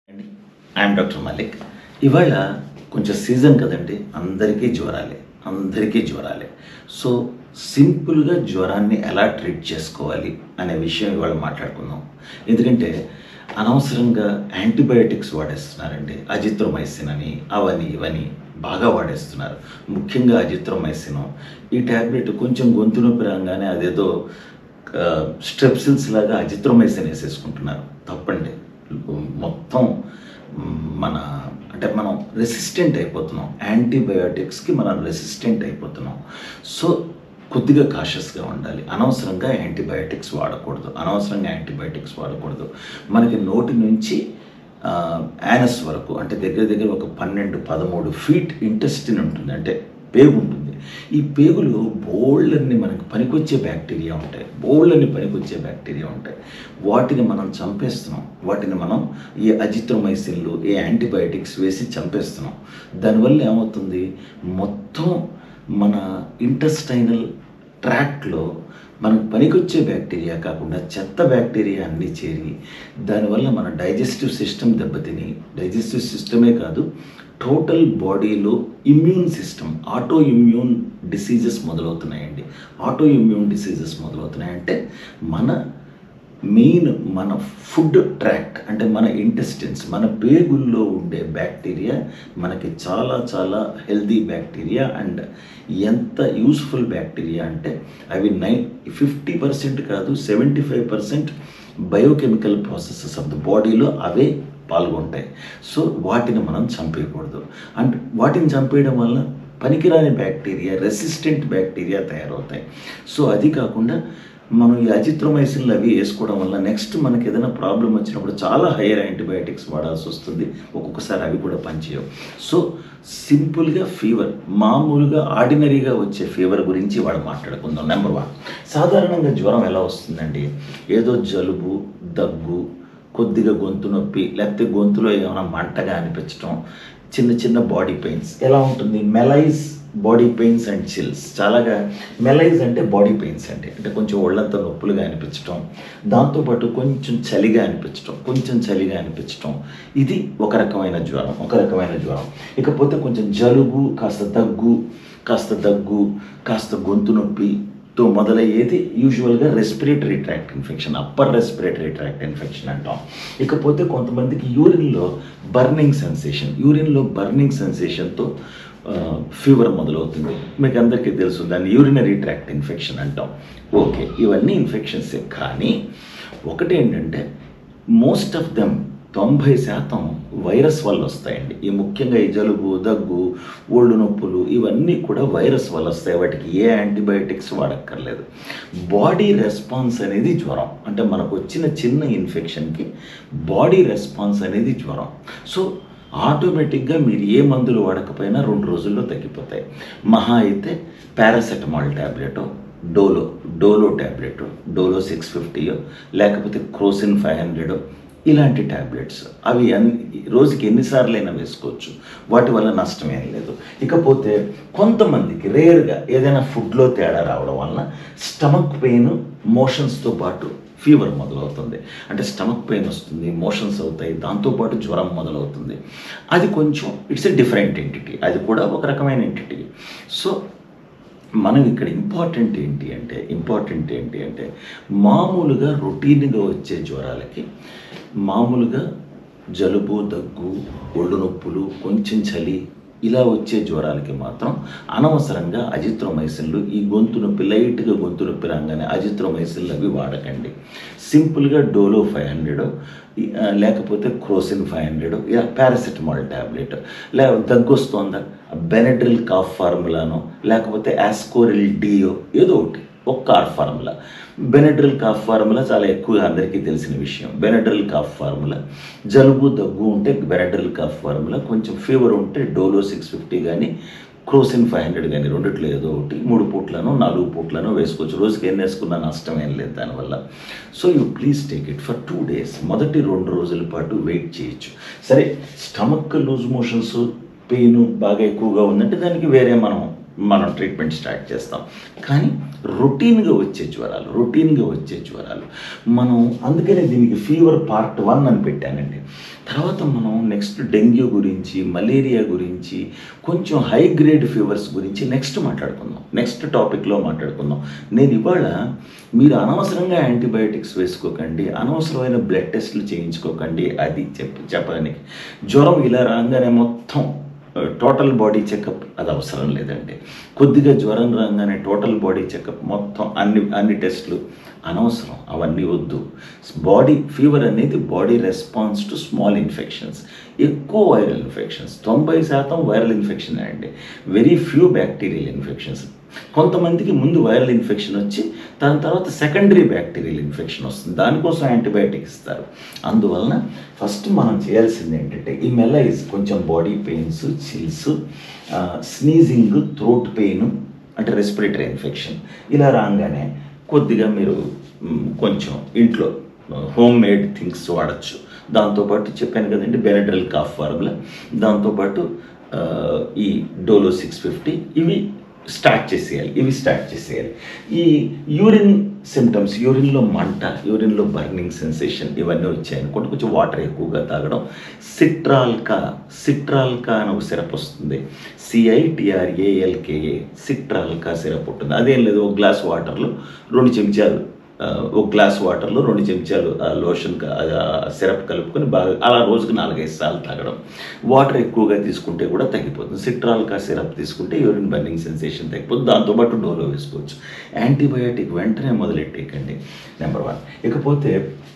I'm doctor Malik ఇవాళ కొంచెం season కదండి అందరికీ జ్వరాలే అందరికీ జ్వరాలే సో సింపుల్గా జ్వరాన్ని ఎలా ట్రీట్ చేసుకోవాలి అనే విషయం ఇవాళ మాట్లాడుకుందాం ఎందుకంటే అనవసరంగా యాంటీబయాటిక్స్ వాడేస్తున్నారండి అజిత్రోమైసిన్ అని అవని ఇవని బాగా వాడేస్తున్నారు ముఖ్యంగా అజిత్రోమైసిన్ ఈ ట్యాబ్లెట్ కొంచెం గొంతు నొప్పి రాగానే అదేదో స్ట్రెప్సిల్స్ లాగా అజిత్రోమైసిన్ వేసేసుకుంటున్నారు తప్పండి మొత్తం మ్, మన అంటే మనం రెసిస్టెంట్ అయిపోతున్నాం యాంటీబయాటిక్స్కి మనం రెసిస్టెంట్ అయిపోతున్నాం సో కొద్దిగా కాషస్గా ఉండాలి అనవసరంగా యాంటీబయాటిక్స్ వాడకూడదు అనవసరంగా యాంటీబయాటిక్స్ వాడకూడదు మనకి నోటి నుంచి యానస్ వరకు అంటే దగ్గర దగ్గర ఒక పన్నెండు పదమూడు ఫీట్ ఇంటెస్టిన్ ఉంటుంది అంటే పేగు ఉంటుంది ఈ పేగులు బోల్డ్ని మనకి పనికొచ్చే బ్యాక్టీరియా ఉంటాయి బోల్డ్ని పనికొచ్చే బ్యాక్టీరియా ఉంటాయి వాటిని మనం చంపేస్తున్నాం వాటిని మనం ఈ అజిత్రోమైసిన్లు ఈ యాంటీబయాటిక్స్ వేసి చంపేస్తున్నాం దానివల్ల ఏమవుతుంది మొత్తం మన ఇంటెస్టైనల్ ట్రాక్ట్లో మనకు పనికొచ్చే బ్యాక్టీరియా కాకుండా చెత్త బ్యాక్టీరియా అన్నీ చేరి దానివల్ల మన డైజెస్టివ్ సిస్టమ్ దెబ్బతిని డైజెస్టివ్ సిస్టమే కాదు టోటల్ బాడీలో immune system autoimmune diseases మొదలవుతున్నాయండి ఆటో ఇమ్యూన్ డిసీజెస్ మొదలవుతున్నాయంటే మన మెయిన్ మన ఫుడ్ ట్రాక్ట్ అంటే మన ఇంటెస్టిన్స్ మన పేగుల్లో ఉండే బ్యాక్టీరియా మనకి చాలా చాలా హెల్దీ బ్యాక్టీరియా అండ్ ఎంత యూస్ఫుల్ బ్యాక్టీరియా అంటే అవి నైన్ ఫిఫ్టీ పర్సెంట్ కాదు seventy five percent biochemical processes of the బాడీలో అవే పాల్గొంటాయి సో వాటిని మనం చంపేయకూడదు అండ్ వాటిని చంపేయడం వల్ల పనికిరాని బ్యాక్టీరియా రెసిస్టెంట్ బ్యాక్టీరియా తయారవుతాయి సో అది కాకుండా మనం ఈ అజిత్రోమైసిన్లు అవి వేసుకోవడం వల్ల నెక్స్ట్ మనకి ఏదైనా ప్రాబ్లం వచ్చినప్పుడు చాలా హైయర్ యాంటీబయాటిక్స్ వాడాల్సి వస్తుంది ఒక్కొక్కసారి అవి కూడా పనిచేయవు సో సింపుల్గా ఫీవర్ మామూలుగా ఆర్డినరీగా వచ్చే ఫీవర్ గురించి వాడు మాట్లాడుకుందాం నెంబర్ వన్ సాధారణంగా జ్వరం ఎలా వస్తుందండి ఏదో జలుబు దగ్గు కొద్దిగా గొంతు నొప్పి లేకపోతే గొంతులో ఏమైనా మంటగా అనిపించడం చిన్న చిన్న బాడీ పెయిన్స్ ఎలా ఉంటుంది malaise body pains and chills చాలాగా మెలైజ్ అంటే బాడీ పెయిన్స్ అండి అంటే కొంచెం ఒళ్ళంతా నొప్పులుగా అనిపించడం దాంతోపాటు కొంచెం చలిగా అనిపించడం కొంచెం చలిగా అనిపించడం ఇది ఒక రకమైన జ్వరం ఒక రకమైన జ్వరం ఇకపోతే కొంచెం జలుబు కాస్త దగ్గు కాస్త దగ్గు కాస్త గొంతు నొప్పి తో మొదలయ్యేది యూజువల్గా respiratory tract infection upper respiratory tract infection అంటాం ఇకపోతే కొంతమందికి యూరిన్లో బర్నింగ్ సెన్సేషన్ యూరిన్లో బర్నింగ్ సెన్సేషన్తో ఫీవర్ మొదలవుతుంది మీకు అందరికీ తెలుసు దాన్ని యూరినరీ ట్రాక్ట్ ఇన్ఫెక్షన్ అంటాం ఓకే ఇవన్నీ ఇన్ఫెక్షన్సే కానీ ఒకటి ఏంటంటే మోస్ట్ ఆఫ్ దెమ్ తొంభై శాతం వైరస్ వల్ల వస్తాయండి ఈ ముఖ్యంగా ఈ జలుబు దగ్గు ఒళ్ళు నొప్పులు ఇవన్నీ కూడా వైరస్ వల్ల వస్తాయి వాటికి ఏ యాంటీబయాటిక్స్ వాడక్కర్లేదు బాడీ రెస్పాన్స్ అనేది జ్వరం అంటే మనకు వచ్చిన చిన్న ఇన్ఫెక్షన్కి బాడీ రెస్పాన్స్ అనేది జ్వరం సో ఆటోమేటిక్గా మీరు ఏ మందులు వాడకపోయినా రెండు రోజుల్లో తగ్గిపోతాయి మహా అయితే paracetamol tablet Dolo Dolo tablet Dolo six ఫిఫ్టీయో లేకపోతే క్రోసిన్ ఫైవ్ హండ్రెడ్ ఇలాంటి ట్యాబ్లెట్స్ అవి అన్ని రోజుకి ఎన్నిసార్లైనా వేసుకోవచ్చు వాటి వల్ల నష్టం ఏం లేదు ఇకపోతే కొంతమందికి రేర్గా ఏదైనా ఫుడ్లో తేడా రావడం వలన స్టమక్ పెయిన్ మోషన్స్తో పాటు ఫీవర్ మొదలవుతుంది అంటే స్టమక్ పెయిన్ వస్తుంది మోషన్స్ అవుతాయి దాంతోపాటు జ్వరం మొదలవుతుంది అది కొంచెం ఇట్స్ ఎ డిఫరెంట్ ఎంటిటీ అది కూడా ఒక రకమైన ఎంటిటీ సో మనం ఇక్కడ ఇంపార్టెంట్ ఏంటి అంటే ఇంపార్టెంట్ ఏంటి అంటే మామూలుగా రొటీన్గా వచ్చే జ్వరాలకి మామూలుగా జలుబు దగ్గు ఒళ్ళు నొప్పులు కొంచెం చలి ఇలా వచ్చే జ్వరాలకి మాత్రం అనవసరంగా అజిత్రోమైసిన్లు ఈ గొంతు నొప్పి లైట్గా గొంతు నొప్పి రాగానే అజిత్రోమైసిన్లు అవి వాడకండి సింపుల్గా డోలో ఫైవ్ హండ్రెడ్ లేకపోతే క్రోసిన్ ఫైవ్ హండ్రెడ్ ఇలా పారాసిటమాల్ ట్యాబ్లెట్ లే దగ్గు వస్తుందా బెనడ్రిల్ కాఫ్ ఫార్ములానో లేకపోతే యాస్కోరిల్ డియో ఏదో ఒకటి ఒక్క or formula Benadryl cough formula చాలా ఎక్కువగా అందరికీ తెలిసిన విషయం బెనడ్రిల్ కాఫ్ ఫార్ములా జలుబు దగ్గు ఉంటే బెనడ్రిల్ కాఫ్ ఫార్ములా కొంచెం ఫీవర్ ఉంటే డోలో సిక్స్ ఫిఫ్టీ కానీ క్రోసిన్ ఫైవ్ హండ్రెడ్ కానీ రెండిట్లో ఏదో ఒకటి మూడు పూట్లను నాలుగు పూట్లను వేసుకోవచ్చు రోజుకి ఎన్ని వేసుకున్న నష్టం ఏం లేదు దానివల్ల so you please take it for two days మొదటి రెండు రోజుల పాటు వెయిట్ చేయొచ్చు సరే స్టమక్ లూజ్ మోషన్స్ పెయిన్ బాగా ఎక్కువగా ఉందంటే దానికి వేరే మనం మనం ట్రీట్మెంట్ స్టార్ట్ చేస్తాం కానీ రొటీన్గా వచ్చే జ్వరాలు రొటీన్గా వచ్చే జ్వరాలు మనం అందుకనే దీనికి ఫీవర్ పార్ట్ వన్ అని పెట్టానండి తర్వాత మనం నెక్స్ట్ డెంగ్యూ గురించి మలేరియా గురించి కొంచెం హై గ్రేడ్ ఫీవర్స్ గురించి నెక్స్ట్ మాట్లాడుకుందాం నెక్స్ట్ టాపిక్లో మాట్లాడుకుందాం నేను ఇవాళ మీరు అనవసరంగా యాంటీబయాటిక్స్ వేసుకోకండి అనవసరమైన బ్లడ్ టెస్ట్లు చేయించుకోకండి అది చెప్ప చెప్పడానికి జ్వరం ఇలా రాగానే మొత్తం టోటల్ బాడీ చెకప్ అది అవసరం లేదండి కొద్దిగా జ్వరం రాగానే టోటల్ బాడీ చెకప్ మొత్తం అన్ని అన్ని టెస్టులు అనవసరం అవన్నీ వద్దు బాడీ ఫీవర్ అనేది body response to small infections ఎక్కువ వైరల్ ఇన్ఫెక్షన్స్ తొంభై శాతం వైరల్ ఇన్ఫెక్షన్ అండి వెరీ ఫ్యూ బ్యాక్టీరియల్ ఇన్ఫెక్షన్స్ కొంతమందికి ముందు వైరల్ ఇన్ఫెక్షన్ వచ్చి దాని తర్వాత సెకండరీ బ్యాక్టీరియల్ ఇన్ఫెక్షన్ వస్తుంది దానికోసం యాంటీబయాటిక్ ఇస్తారు అందువలన ఫస్ట్ మనం చేయాల్సింది ఏంటంటే ఈ మెలైజ్ కొంచెం body pains chills sneezing throat pain అంటే రెస్పిరేటరీ ఇన్ఫెక్షన్ ఇలా రాగానే కొద్దిగా మీరు మ్, కొంచెం ఇంట్లో హోమ్ మేడ్ థింగ్స్ వాడచ్చు దాంతోపాటు చెప్పాను కదండి బెనడ్రల్ కాఫ్ ఫార్ములా దాంతోపాటు ఆ, ఈ డోలో సిక్స్ ఫిఫ్టీ ఇవి స్టార్ట్ చేసేయాలి ఇవి స్టార్ట్ చేసేయాలి ఈ యూరిన్ సిమ్టమ్స్ యూరిన్లో మంట యూరిన్లో బర్నింగ్ సెన్సేషన్ ఇవన్నీ వచ్చాయనుకోండి కొంచెం వాటర్ ఎక్కువగా తాగడం సిట్రాల్కా సిట్రాల్కా అని ఒక సిరప్ వస్తుంది సిఐటిఆర్ఏఎల్కేఏ సిట్రాల్కా సిరప్ ఉంటుంది అదేం లేదు ఒక గ్లాస్ వాటర్లో రెండు చెంచాలు ఆ, ఒక గ్లాస్ వాటర్లో రెండు చెంచాలు ఆ లోషన్ క- ఆ సిరప్ కలుపుకొని బాగా అలా రోజుకు నాలుగైదు సార్లు తాగడం వాటర్ ఎక్కువగా తీసుకుంటే కూడా తగ్గిపోతుంది సిట్రాల్కా సిరప్ తీసుకుంటే యూరిన్ బర్నింగ్ సెన్సేషన్ తగ్గిపోతుంది దాంతోపాటు డోలో వేసుకోవచ్చు యాంటీబయాటిక్ వెంటనే మొదలెట్టేయకండి నెంబర్ వన్ ఇకపోతే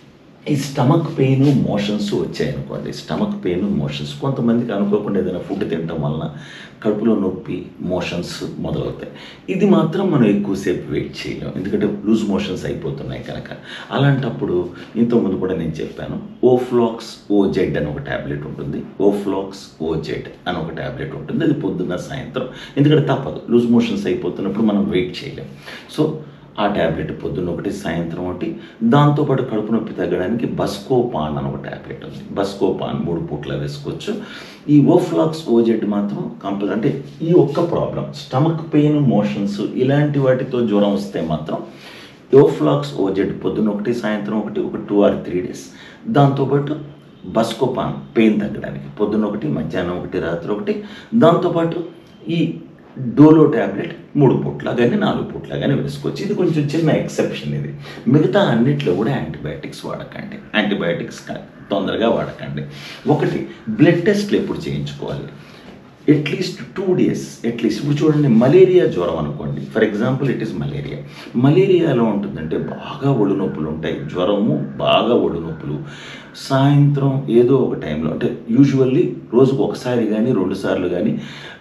ఈ స్టమక్ పెయిన్ మోషన్స్ వచ్చాయనుకోండి స్టమక్ పెయిన్ మోషన్స్ కొంతమందికి అనుకోకుండా ఏదైనా ఫుడ్ తినటం వలన కడుపులో నొప్పి మోషన్స్ మొదలవుతాయి ఇది మాత్రం మనం ఎక్కువసేపు వెయిట్ చేయలేం ఎందుకంటే లూజ్ మోషన్స్ అయిపోతున్నాయి కనుక అలాంటప్పుడు ఇంతకుముందు కూడా నేను చెప్పాను ఓఫ్లాక్స్ ఓజెడ్ అని ఒక ట్యాబ్లెట్ ఉంటుంది ఓఫ్లాక్స్ ఓజెడ్ అని ఒక ట్యాబ్లెట్ ఉంటుంది అది పొద్దున్న సాయంత్రం ఎందుకంటే తప్పదు లూజ్ మోషన్స్ అయిపోతున్నప్పుడు మనం వెయిట్ చేయలేం సో ఆ ట్యాబ్లెట్ పొద్దున్న ఒకటి సాయంత్రం ఒకటి దాంతోపాటు కడుపు నొప్పి తగ్గడానికి బస్కోపాన్ అని ఒక ట్యాబ్లెట్ ఉంది బస్కోపాన్ మూడు పూట్ల వేసుకోవచ్చు ఈ ఓఫ్లాక్స్ ఓజెడ్ మాత్రం కంపల్ అంటే ఈ ఒక్క ప్రాబ్లం స్టమక్ పెయిన్ మోషన్స్ ఇలాంటి వాటితో జ్వరం వస్తే మాత్రం ఓఫ్లాక్స్ ఓజెడ్ పొద్దున్న ఒకటి సాయంత్రం ఒకటి ఒక టూ ఆర్ త్రీ డేస్ దాంతోపాటు బస్కోపాన్ పెయిన్ తగ్గడానికి పొద్దున్న ఒకటి మధ్యాహ్నం ఒకటి రాత్రి ఒకటి దాంతోపాటు ఈ డోలో ట్యాబ్లెట్ మూడు పూట్ల కానీ నాలుగు పూట్ల కానీ వేసుకోవచ్చు ఇది కొంచెం చిన్న ఎక్సెప్షన్ ఇది మిగతా అన్నిట్లో కూడా యాంటీబయాటిక్స్ వాడకండి యాంటీబయాటిక్స్ క- తొందరగా వాడకండి ఒకటి బ్లడ్ టెస్ట్లు ఎప్పుడు చేయించుకోవాలి అట్లీస్ట్ టూ డేస్ అట్లీస్ట్ ఇప్పుడు చూడండి మలేరియా జ్వరం అనుకోండి for example it is malaria malaria ఎలా ఉంటుందంటే బాగా ఒళ్ళు నొప్పులు ఉంటాయి జ్వరము బాగా ఒళ్ళు నొప్పులు సాయంత్రం ఏదో ఒక టైంలో అంటే యూజువల్లీ రోజుకు ఒకసారి కానీ రెండు సార్లు కానీ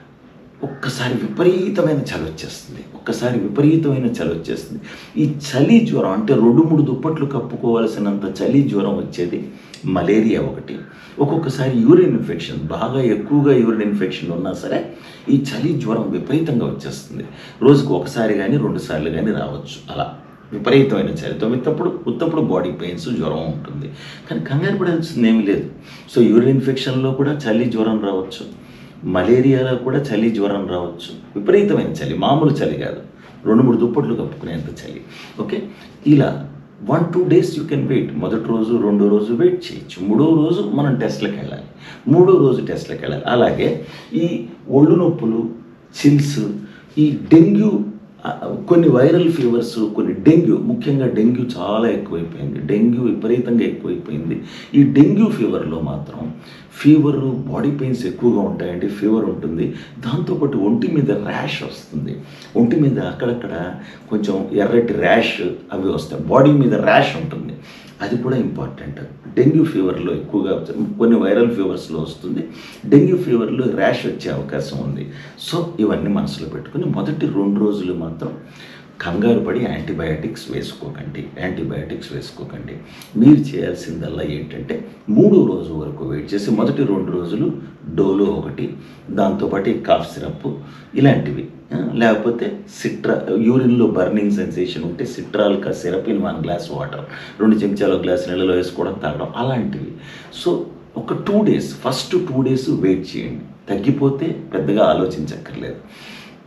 ఒక్కసారి విపరీతమైన చలి వచ్చేస్తుంది ఒక్కసారి విపరీతమైన చలి వచ్చేస్తుంది ఈ చలి జ్వరం అంటే రెండు మూడు దుప్పట్లు కప్పుకోవాల్సినంత చలి జ్వరం వచ్చేది మలేరియా ఒకటి ఒక్కొక్కసారి యూరిన్ ఇన్ఫెక్షన్ బాగా ఎక్కువగా యూరిన్ ఇన్ఫెక్షన్ ఉన్నా సరే ఈ చలి జ్వరం విపరీతంగా వచ్చేస్తుంది రోజుకు ఒకసారి కానీ రెండు సార్లు కానీ రావచ్చు అలా విపరీతమైన చలితో ఉత్తప్పుడు ఉత్తప్పుడు బాడీ పెయిన్స్ జ్వరం ఉంటుంది కానీ కంగారు పడాల్సింది ఏమీ లేదు సో యూరిన్ ఇన్ఫెక్షన్లో కూడా చలి జ్వరం రావచ్చు మలేరియాలో కూడా చలి జ్వరం రావచ్చు విపరీతమైన చలి మామూలు చలి కాదు రెండు మూడు దుప్పట్లు కప్పుకునేంత చలి ఓకే ఇలా one two days you can wait మొదటి రోజు రెండో రోజు వెయిట్ చేయొచ్చు మూడో రోజు మనం టెస్ట్లకు వెళ్ళాలి మూడో రోజు టెస్ట్లకు వెళ్ళాలి అలాగే ఈ ఒళ్ళు నొప్పులు చిల్స్ ఈ డెంగ్యూ ఆ, కొన్ని వైరల్ ఫీవర్స్ కొన్ని డెంగ్యూ ముఖ్యంగా డెంగ్యూ చాలా ఎక్కువైపోయింది డెంగ్యూ విపరీతంగా ఎక్కువైపోయింది ఈ డెంగ్యూ ఫీవర్లో మాత్రం ఫీవర్ బాడీ పెయిన్స్ ఎక్కువగా ఉంటాయండి ఫీవర్ ఉంటుంది దాంతోపాటు ఒంటి మీద ర్యాష్ వస్తుంది ఒంటి మీద అక్కడక్కడ కొంచెం ఎర్రటి ర్యాష్ అవి వస్తాయి బాడీ మీద ర్యాష్ ఉంటుంది అది కూడా ఇంపార్టెంట్ డెంగ్యూ ఫీవర్లో ఎక్కువగా కొన్ని వైరల్ ఫీవర్స్లో వస్తుంది డెంగ్యూ ఫీవర్లో ర్యాష్ వచ్చే అవకాశం ఉంది సో ఇవన్నీ మనసులో పెట్టుకుని మొదటి రెండు రోజులు మాత్రం కంగారు పడి యాంటీబయాటిక్స్ వేసుకోకండి యాంటీబయాటిక్స్ వేసుకోకండి మీరు చేయాల్సిందల్లా ఏంటంటే మూడో రోజు వరకు వెయిట్ చేసి మొదటి రెండు రోజులు డోలో ఒకటి దాంతోపాటు ఈ కాఫ్ సిరప్ ఇలాంటివి ఆ, లేకపోతే సిట్రా యూరిన్లో బర్నింగ్ సెన్సేషన్ ఉంటే Citralka syrup in one glass water రెండు చెంచాల గ్లాస్ నీళ్ళలో వేసుకోవడం తాగడం అలాంటివి సో ఒక two days first two days wait చేయండి తగ్గిపోతే పెద్దగా ఆలోచించక్కర్లేదు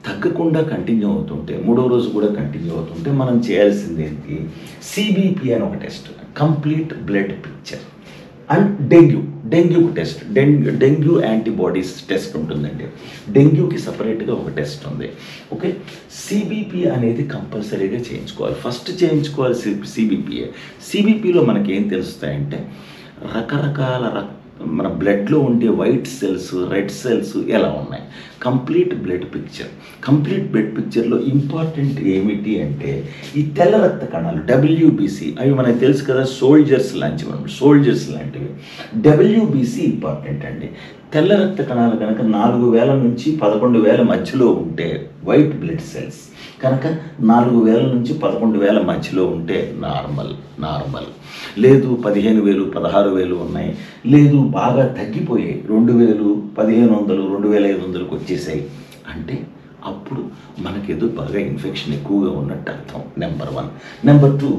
తగ్గకుండా కంటిన్యూ అవుతుంటే మూడో రోజు కూడా కంటిన్యూ అవుతుంటే మనం చేయాల్సింది ఏంటి సిబిపి అని ఒక test complete blood picture and dengue డెంగ్యూకి test dengue dengue antibodies test ఉంటుందండి డెంగ్యూకి సపరేట్గా ఒక టెస్ట్ ఉంది ఓకే సిబిపి అనేది కంపల్సరీగా చేయించుకోవాలి ఫస్ట్ చేయించుకోవాలి సిబిపిఏ సిబిపిలో మనకి ఏం తెలుస్తాయంటే రకరకాల రక్ మన బ్లడ్లో ఉండే వైట్ సెల్స్ రెడ్ సెల్స్ ఎలా ఉన్నాయి complete blood picture complete blood పిక్చర్లో ఇంపార్టెంట్ ఏమిటి అంటే ఈ తెల్ల రక్త కణాలు డబ్ల్యూబీసీ అవి మనకు తెలుసు కదా సోల్జర్స్ లాంటివి అనమాట సోల్జర్స్ లాంటివి డబ్ల్యూబీసీ ఇంపార్టెంట్ అండి తెల్ల రక్త కణాలు కనుక నాలుగు వేల నుంచి పదకొండు వేల మధ్యలో ఉంటే వైట్ బ్లడ్ సెల్స్ కనుక నాలుగు వేల నుంచి పదకొండు వేల మధ్యలో ఉంటే నార్మల్ నార్మల్ లేదు పదిహేను వేలు పదహారు వేలు ఉన్నాయి లేదు బాగా తగ్గిపోయాయి రెండు వేలు పదిహేను వందలు రెండు వేల ఐదు వందలకు వచ్చేసాయి అంటే అప్పుడు మనకేదో బాగా ఇన్ఫెక్షన్ ఎక్కువగా ఉన్నట్టు అర్థం నెంబర్ వన్ నెంబర్ టూ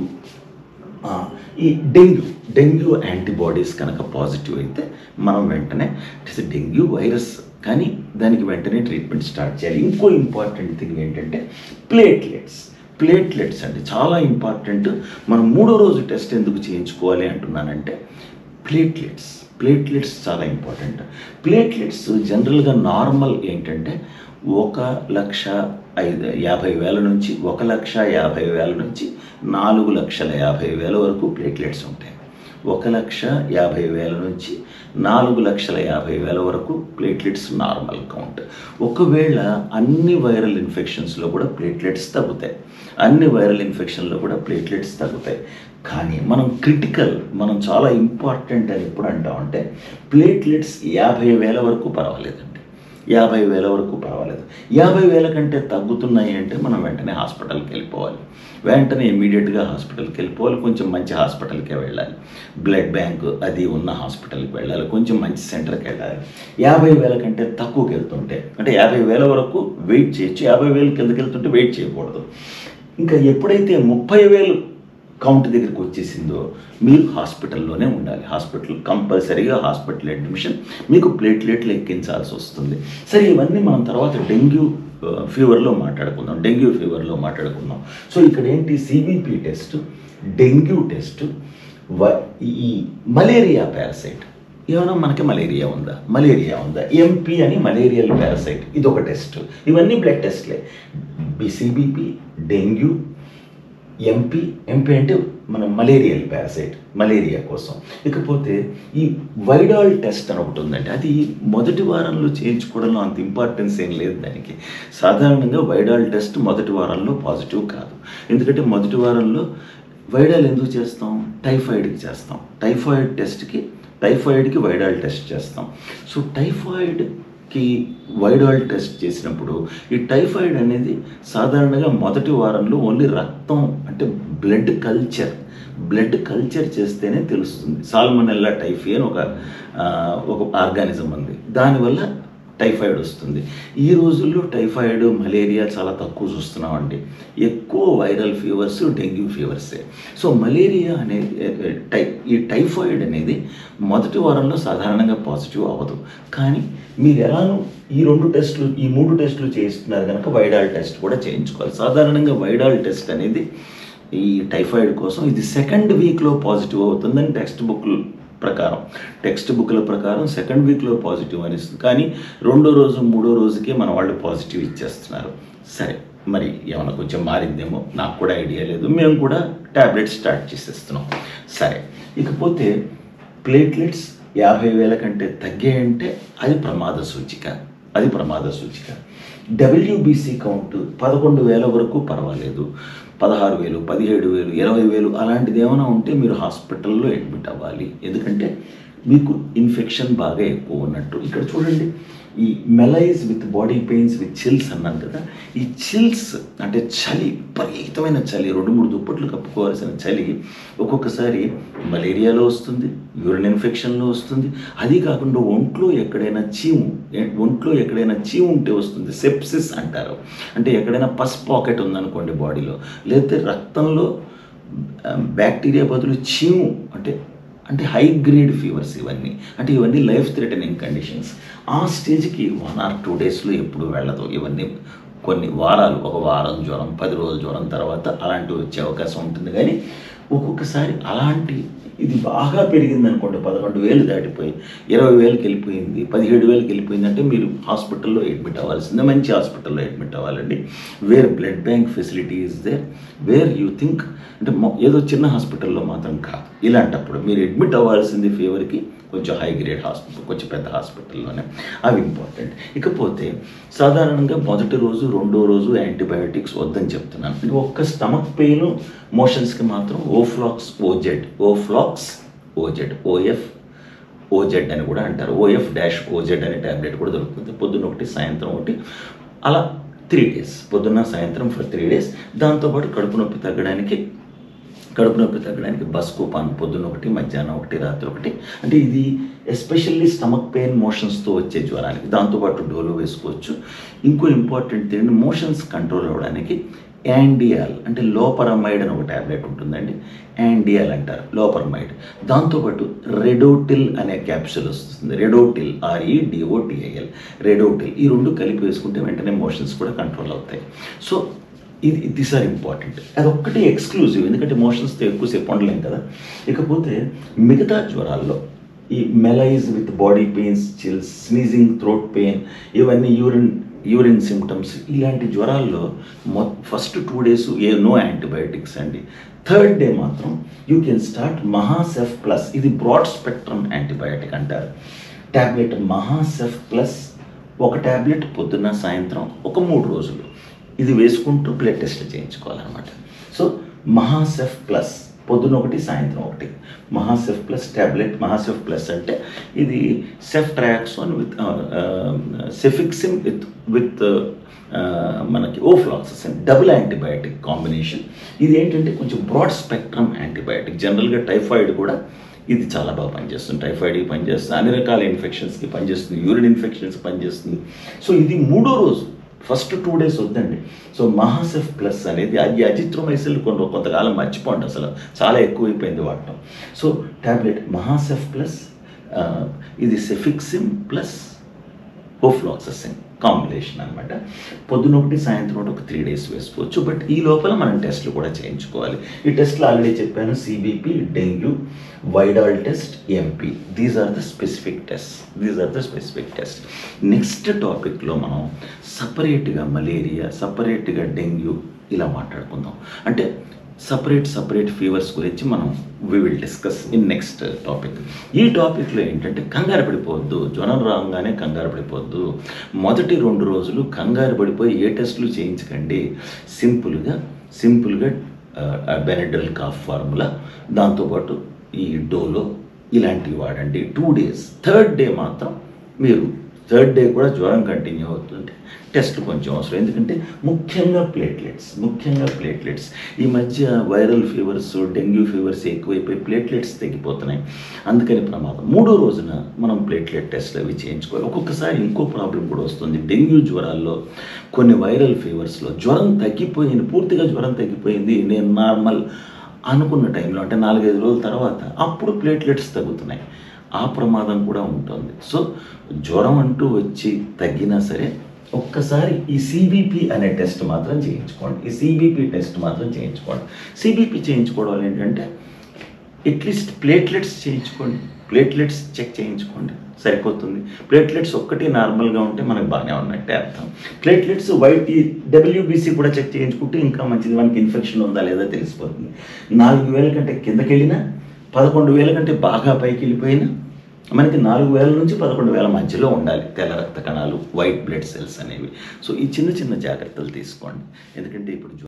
ఆ, ఈ డెంగ్యూ డెంగ్యూ యాంటీబాడీస్ కనుక పాజిటివ్ అయితే మనం వెంటనే ఇట్ ఇస్ డెంగ్యూ వైరస్ కానీ దానికి వెంటనే ట్రీట్మెంట్ స్టార్ట్ చేయాలి ఇంకో ఇంపార్టెంట్ థింగ్ ఏంటంటే ప్లేట్లెట్స్ ప్లేట్లెట్స్ అండి చాలా ఇంపార్టెంట్ మనం మూడో రోజు టెస్ట్ ఎందుకు చేయించుకోవాలి అంటున్నానంటే ప్లేట్లెట్స్ ప్లేట్లెట్స్ చాలా ఇంపార్టెంట్ ప్లేట్లెట్స్ జనరల్గా నార్మల్ ఏంటంటే ఒక లక్ష ఐదు యాభై వేల నుంచి ఒక లక్ష యాభై వేల నుంచి నాలుగు లక్షల యాభై వేల వరకు ప్లేట్లెట్స్ ఉంటాయి ఒక లక్ష యాభై వేల నుంచి నాలుగు లక్షల యాభై వేల వరకు ప్లేట్లెట్స్ నార్మల్ కౌంట్ ఒకవేళ అన్ని వైరల్ ఇన్ఫెక్షన్స్లో కూడా ప్లేట్లెట్స్ తగ్గుతాయి అన్ని వైరల్ ఇన్ఫెక్షన్లో కూడా ప్లేట్లెట్స్ తగ్గుతాయి కానీ మనం క్రిటికల్ మనం చాలా ఇంపార్టెంట్ అని ఎప్పుడు అంటామంటే ప్లేట్లెట్స్ యాభై వేల వరకు పర్వాలేదండి యాభై వేల వరకు పర్వాలేదు యాభై వేల కంటే తగ్గుతున్నాయి అంటే మనం వెంటనే హాస్పిటల్కి వెళ్ళిపోవాలి వెంటనే ఇమీడియట్గా హాస్పిటల్కి వెళ్ళిపోవాలి కొంచెం మంచి హాస్పిటల్కే వెళ్ళాలి బ్లడ్ బ్యాంక్ అది ఉన్న హాస్పిటల్కి వెళ్ళాలి కొంచెం మంచి సెంటర్కి వెళ్ళాలి యాభై వేల కంటే తక్కువకి వెళ్తుంటే అంటే యాభై వేల వరకు వెయిట్ చేయొచ్చు యాభై వేల కిందకి వెళ్తుంటే వెయిట్ చేయకూడదు ఇంకా ఎప్పుడైతే ముప్పై వేలు కౌంట్ దగ్గరికి వచ్చేసిందో మీరు హాస్పిటల్లోనే ఉండాలి హాస్పిటల్ కంపల్సరీగా హాస్పిటల్ అడ్మిషన్ మీకు ప్లేట్లెట్లు ఎక్కించాల్సి వస్తుంది సరే ఇవన్నీ మనం తర్వాత డెంగ్యూ ఆ, ఫీవర్లో మాట్లాడుకుందాం డెంగ్యూ ఫీవర్లో మాట్లాడుకుందాం సో ఇక్కడ ఏంటి సిబిపి టెస్ట్ డెంగ్యూ టెస్ట్ వ ఈ మలేరియా పారాసైట్ ఏమైనా మనకి మలేరియా ఉందా మలేరియా ఉందా ఎంపీ అని మలేరియల్ పారాసైట్ ఇది ఒక టెస్ట్ ఇవన్నీ బ్లడ్ టెస్ట్లే బిసిబిపి డెంగ్యూ ఎంపీ ఎంపీ అంటే మన మలేరియల్ పారాసైట్ మలేరియా కోసం ఇకపోతే ఈ వైడాల్ టెస్ట్ అని ఒకటి ఉందండి అది మొదటి వారంలో చేయించుకోవడంలో అంత ఇంపార్టెన్స్ ఏం లేదు దానికి సాధారణంగా వైడాల్ టెస్ట్ మొదటి వారంలో పాజిటివ్ కాదు ఎందుకంటే మొదటి వారంలో వైడాల్ ఎందుకు చేస్తాం టైఫాయిడ్కి చేస్తాం టైఫాయిడ్ టెస్ట్కి టైఫాయిడ్కి వైడాల్ టెస్ట్ చేస్తాం సో టైఫాయిడ్కి వైడాల్ టెస్ట్ చేసినప్పుడు ఈ టైఫాయిడ్ అనేది సాధారణంగా మొదటి వారంలో ఓన్లీ రక్తం అంటే బ్లడ్ కల్చర్ బ్లడ్ కల్చర్ చేస్తేనే తెలుస్తుంది సాల్మనెల్లా టైఫీ అని ఒక ఆ, ఒక ఆర్గానిజం ఉంది దానివల్ల టైఫాయిడ్ వస్తుంది ఈ రోజుల్లో టైఫాయిడ్ మలేరియా చాలా తక్కువ చూస్తున్నామండి ఎక్కువ వైరల్ ఫీవర్స్ డెంగ్యూ ఫీవర్సే సో మలేరియా అనేది ఏ, ఏ, టై ఈ టైఫాయిడ్ అనేది మొదటి వారంలో సాధారణంగా పాజిటివ్ అవ్వదు కానీ మీరు ఎలానో ఈ రెండు టెస్టులు ఈ మూడు టెస్టులు చేయిస్తున్నారు కనుక వైడాల్ టెస్ట్ కూడా చేయించుకోవాలి సాధారణంగా వైడాల్ టెస్ట్ అనేది ఈ టైఫాయిడ్ కోసం ఇది సెకండ్ వీక్లో పాజిటివ్ అవుతుందని టెక్స్ట్ బుక్ ప్రకారం టెక్స్ట్ బుక్ల ప్రకారం సెకండ్ వీక్లో పాజిటివ్ అనిస్తుంది కానీ రెండో రోజు మూడో రోజుకే మన వాళ్ళు పాజిటివ్ ఇచ్చేస్తున్నారు సరే మరి ఏమైనా కొంచెం మారిందేమో నాకు కూడా ఐడియా లేదు మేము కూడా ట్యాబ్లెట్ స్టార్ట్ చేసేస్తున్నాం సరే ఇకపోతే ప్లేట్లెట్స్ యాభై వేల కంటే తగ్గాయంటే అది ప్రమాద సూచిక అది ప్రమాద సూచిక డబ్ల్యూబీసీ కౌంట్ పదకొండు వేల వరకు పర్వాలేదు పదహారు వేలు పదిహేడు వేలు ఇరవై వేలు అలాంటిది ఏమైనా ఉంటే మీరు హాస్పిటల్లో అడ్మిట్ అవ్వాలి ఎందుకంటే మీకు ఇన్ఫెక్షన్ బాగా ఎక్కువ ఉన్నట్టు ఇక్కడ చూడండి ఈ malaise with body pains with chills అన్నాను కదా ఈ చిల్స్ అంటే చలి విపరీతమైన చలి రెండు మూడు దుప్పట్లు కప్పుకోవాల్సిన చలి ఒక్కొక్కసారి మలేరియాలో వస్తుంది యూరిన్ ఇన్ఫెక్షన్లో వస్తుంది అది కాకుండా ఒంట్లో ఎక్కడైనా చీము ఏ- ఒంట్లో ఎక్కడైనా చీము ఉంటే వస్తుంది సెప్సిస్ అంటారు అంటే ఎక్కడైనా పస్ పాకెట్ ఉందనుకోండి బాడీలో లేకపోతే రక్తంలో ఆ, బ్యాక్టీరియా బదులు చీము అంటే అంటే హై గ్రేడ్ ఫీవర్స్ ఇవన్నీ అంటే ఇవన్నీ లైఫ్ థ్రెటనింగ్ కండిషన్స్ ఆ స్టేజ్కి వన్ ఆర్ టూ డేస్లో ఎప్పుడు వెళ్ళదు ఇవన్నీ కొన్ని వారాలు ఒక వారం జ్వరం పది రోజుల జ్వరం తర్వాత అలాంటివి వచ్చే అవకాశం ఉంటుంది కానీ ఒక్కొక్కసారి అలాంటి ఇది బాగా పెరిగింది అనుకోండి పదకొండు వేలు దాటిపోయి ఇరవై వేలకు వెళ్ళిపోయింది పదిహేడు వేలకు వెళ్ళిపోయింది అంటే మీరు హాస్పిటల్లో అడ్మిట్ అవ్వాల్సిందే మంచి హాస్పిటల్లో అడ్మిట్ అవ్వాలండి where blood bank facility is there where you think అంటే మొ- ఏదో చిన్న హాస్పిటల్లో మాత్రం కాదు ఇలాంటప్పుడు మీరు అడ్మిట్ అవ్వాల్సింది ఫీవర్కి కొంచెం హై గ్రేడ్ హాస్పిటల్ కొంచెం పెద్ద హాస్పిటల్లోనే అవి ఇంపార్టెంట్ ఇకపోతే సాధారణంగా మొదటి రోజు రెండో రోజు యాంటీబయాటిక్స్ వద్దని చెప్తున్నాను ఇది ఒక్క స్టమక్ పెయిన్ మోషన్స్కి మాత్రం Oflox OZ Oflox OZ OF OZ అని కూడా అంటారు ఓఎఫ్ డాష్ ఓజెడ్ అనే ట్యాబ్లెట్ కూడా దొరుకుతుంది పొద్దున్న ఒకటి సాయంత్రం ఒకటి అలా త్రీ డేస్ పొద్దున్న సాయంత్రం ఫర్ త్రీ డేస్ దాంతోపాటు కడుపు నొప్పి తగ్గడానికి కడుపు నొప్పి తగ్గడానికి బస్ కూపాన్ పొద్దున్న ఒకటి మధ్యాహ్నం ఒకటి రాత్రి ఒకటి అంటే ఇది ఎస్పెషల్లీ స్టమక్ పెయిన్ మోషన్స్తో వచ్చే జ్వరానికి దాంతోపాటు డోలో వేసుకోవచ్చు ఇంకో ఇంపార్టెంట్ థింగ్ మోషన్స్ కంట్రోల్ అవ్వడానికి యాండియాల్ అంటే లోపరమైడ్ అని ఒక ట్యాబ్లెట్ ఉంటుందండి యాండియాల్ అంటారు లోపరమైడ్ దాంతోపాటు రెడోటిల్ అనే క్యాప్సూల్ వస్తుంది రెడోటిల్ ఆర్ఈ డిఓటిఐఎల్ రెడోటిల్ ఈ రెండు కలిపి వేసుకుంటే వెంటనే మోషన్స్ కూడా కంట్రోల్ అవుతాయి సో ఇది దిస్ ఆర్ ఇంపార్టెంట్ అది ఒక్కటి ఎక్స్క్లూజివ్ ఎందుకంటే మోషన్స్తో ఎక్కువసేపు ఉండలేం కదా ఇకపోతే మిగతా జ్వరాల్లో ఈ malaise with body pains chills sneezing throat pain ఇవన్నీ యూరిన్ యూరిన్ సిమ్టమ్స్ ఇలాంటి జ్వరాల్లో మొ ఫస్ట్ టూ డేస్ ఏ నో యాంటీబయాటిక్స్ అండి థర్డ్ డే మాత్రం you can start Mahacef plus ఇది బ్రాడ్ స్పెక్ట్రమ్ యాంటీబయాటిక్ అంటారు ట్యాబ్లెట్ మహాసెఫ్ ప్లస్ ఒక ట్యాబ్లెట్ పొద్దున్న సాయంత్రం ఒక మూడు రోజులు ఇది వేసుకుంటూ బ్లడ్ టెస్ట్ చేయించుకోవాలన్నమాట సో మహాసెఫ్ ప్లస్ పొద్దున ఒకటి సాయంత్రం ఒకటి Mahacef plus tablet Mahacef plus అంటే ఇది సెఫ్ ట్రయాక్సోన్ విత్ సెఫిక్సిమ్ విత్ విత్ మనకి ఓఫ్లాక్సెసిన్ డబుల్ యాంటీబయాటిక్ కాంబినేషన్ ఇది ఏంటంటే కొంచెం బ్రాడ్ స్పెక్ట్రమ్ యాంటీబయాటిక్ జనరల్గా టైఫాయిడ్ కూడా ఇది చాలా బాగా పనిచేస్తుంది టైఫాయిడ్కి పనిచేస్తుంది అన్ని రకాల ఇన్ఫెక్షన్స్కి పనిచేస్తుంది యూరిన్ ఇన్ఫెక్షన్స్కి పనిచేస్తుంది సో ఇది మూడో రోజు ఫస్ట్ టూ డేస్ వద్దండి సో మహాసెఫ్ ప్లస్ అనేది అది అజిత్రోమైసిల్ కొంత కొంతకాలం మర్చిపోండి అసలు చాలా ఎక్కువైపోయింది వాడటం సో ట్యాబ్లెట్ మహాసెఫ్ ప్లస్ ఇది సెఫిక్సిమ్ ప్లస్ ఓఫ్లాక్ససిన్ కాంబినేషన్ అనమాట పొద్దున ఒకటి సాయంత్రం ఒకటి ఒక త్రీ డేస్ వేసుకోవచ్చు బట్ ఈ లోపల మనం టెస్ట్లు కూడా చేయించుకోవాలి ఈ టెస్ట్లు ఆల్రెడీ చెప్పాను CBP dengue Widal test MP these are the specific test these are the specific test next టాపిక్లో మనం సపరేట్గా మలేరియా సపరేట్గా డెంగ్యూ ఇలా మాట్లాడుకుందాం అంటే సపరేట్ సపరేట్ ఫీవర్స్ గురించి మనం we will discuss in next topic ఈ టాపిక్లో ఏంటంటే కంగారు పడిపోవద్దు జ్వరం రాగానే కంగారు పడిపోవద్దు మొదటి రెండు రోజులు కంగారు పడిపోయి ఏ టెస్టులు చేయించకండి సింపుల్గా సింపుల్గా బెనడ్రల్ కాఫ్ ఫార్ములా దాంతోపాటు ఈ డోలో ఇలాంటివి వాడండి టూ డేస్ థర్డ్ డే మాత్రం మీరు థర్డ్ డే కూడా జ్వరం కంటిన్యూ అవుతుంటే టెస్ట్ కొంచెం అవసరం ఎందుకంటే ముఖ్యంగా ప్లేట్లెట్స్ ముఖ్యంగా ప్లేట్లెట్స్ ఈ మధ్య వైరల్ ఫీవర్స్ డెంగ్యూ ఫీవర్స్ ఎక్కువైపోయి ప్లేట్లెట్స్ తగ్గిపోతున్నాయి అందుకని ప్రమాదం మూడో రోజున మనం ప్లేట్లెట్ టెస్ట్ అవి చేయించుకోవాలి ఒక్కొక్కసారి ఇంకో ప్రాబ్లం కూడా వస్తుంది డెంగ్యూ జ్వరాల్లో కొన్ని వైరల్ ఫీవర్స్లో జ్వరం తగ్గిపోయింది పూర్తిగా జ్వరం తగ్గిపోయింది నేను నార్మల్ అనుకున్న టైంలో అంటే నాలుగైదు రోజుల తర్వాత అప్పుడు ప్లేట్లెట్స్ తగ్గుతున్నాయి ఆ ప్రమాదం కూడా ఉంటుంది సో జ్వరం అంటూ వచ్చి తగ్గినా సరే ఒక్కసారి ఈ సిబిపి అనే టెస్ట్ మాత్రం చేయించుకోండి ఈ సిబిపి టెస్ట్ మాత్రం చేయించుకోండి సిబిపి చేయించుకోవడం వల్ల ఏంటంటే అట్లీస్ట్ ప్లేట్లెట్స్ చేయించుకోండి ప్లేట్లెట్స్ చెక్ చేయించుకోండి సరిపోతుంది ప్లేట్లెట్స్ ఒక్కటి నార్మల్గా ఉంటే మనకు బాగానే ఉన్నట్టే అర్థం ప్లేట్లెట్స్ వైట్ డబ్ల్యూబీసీ కూడా చెక్ చేయించుకుంటే ఇంకా మంచిది మనకి ఇన్ఫెక్షన్ ఉందా లేదా తెలిసిపోతుంది నాలుగు వేల కంటే కిందకి వెళ్ళినా పదకొండు వేల కంటే బాగా పైకి వెళ్ళిపోయినా మనకి నాలుగు వేల నుంచి పదకొండు వేల మధ్యలో ఉండాలి తెల్ల రక్త కణాలు వైట్ బ్లడ్ సెల్స్ అనేవి సో ఈ చిన్న చిన్న జాగ్రత్తలు తీసుకోండి ఎందుకంటే ఇప్పుడు